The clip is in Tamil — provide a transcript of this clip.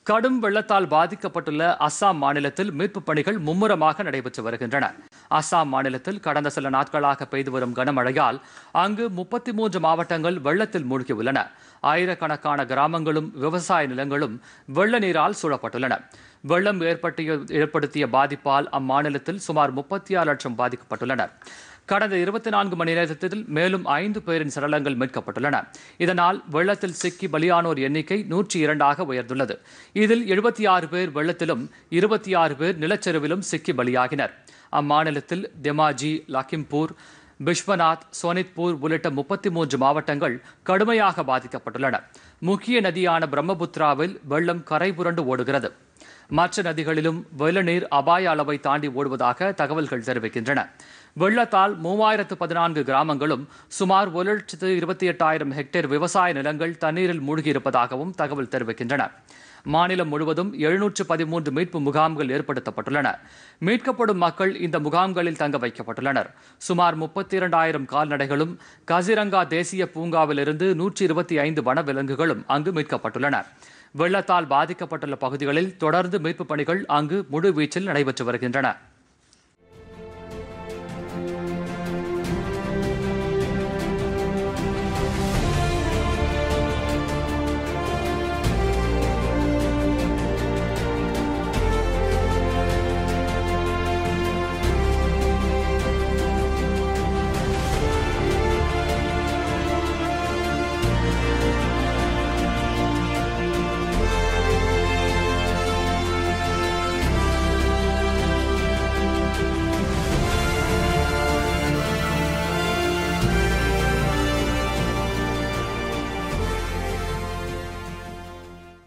கடும் வெள்ளத்தால் பாதிக்கப்பட்டுள்ள அஸ்ஸாம் மாநிலத்தில் மீட்புப் பணிகள் மும்முரமாக நடைபெற்று வருகின்றன அஸ்ஸாம் மாநிலத்தில் கடந்த சில நாட்களாக பெய்து வரும் கனமழையால் அங்கு முப்பத்தி மூன்று மாவட்டங்கள் வெள்ளத்தில் மூழ்கியுள்ளன ஆயிரக்கணக்கான கிராமங்களும் விவசாய நிலங்களும் வெள்ள நீரால் சூழப்பட்டுள்ளன வெள்ளம் ஏற்பட்டிய ஏற்படுத்திய பாதிப்பால் அம்மாநிலத்தில் சுமார் முப்பத்தி ஆறு லட்சம் பாதிக்கப்பட்டுள்ளனர் கடந்த இருபத்தி நான்கு மணி நேரத்தில் மேலும் ஐந்து பேரின் சடலங்கள் மீட்கப்பட்டுள்ளன இதனால் வெள்ளத்தில் சிக்கி பலியானோர் எண்ணிக்கை நூற்றி இரண்டாக உயர்ந்துள்ளது இதில் எழுபத்தி ஆறு பேர் வெள்ளத்திலும் இருபத்தி ஆறு பேர் நிலச்சரிவிலும் சிக்கி பலியாகினர் அம்மாநிலத்தில் தெமாஜி லக்கிம்பூர் பிஸ்வநாத் சோனித்பூர் உள்ளிட்ட முப்பத்தி மூன்று மாவட்டங்கள் கடுமையாக பாதிக்கப்பட்டுள்ளன முக்கிய நதியான பிரம்மபுத்திராவில் வெள்ளம் கரை புரண்டு ஓடுகிறது மற்ற நதிகளிலும் வெள்ள நீர் அபாய அளவை தாண்டி ஓடுவதாக தகவல்கள் தெரிவிக்கின்றன வெள்ளத்தால் மூவாயிரத்து பதினான்கு கிராமங்களும் சுமார் ஒரு லட்சத்து இருபத்தி எட்டாயிரம் ஹெக்டேர் விவசாய நிலங்கள் தண்ணீரில் மூழ்கியிருப்பதாகவும் தகவல் தெரிவிக்கின்றன மாநிலம் முழுவதும் எழுநூற்று பதிமூன்று மீட்பு முகாம்கள் ஏற்படுத்தப்பட்டுள்ளன மீட்கப்படும் மக்கள் இந்த முகாம்களில் தங்க வைக்கப்பட்டுள்ளனர் சுமார் முப்பத்தி இரண்டாயிரம் கால்நடைகளும் கசிரங்கா தேசிய பூங்காவிலிருந்து நூற்றி இருபத்தி ஐந்து வனவிலங்குகளும் அங்கு மீட்கப்பட்டுள்ளன வெள்ளத்தால் பாதிக்கப்பட்டுள்ள பகுதிகளில் தொடர்ந்து மீட்புப் பணிகள் அங்கு முழுவீச்சில் நடைபெற்று வருகின்றன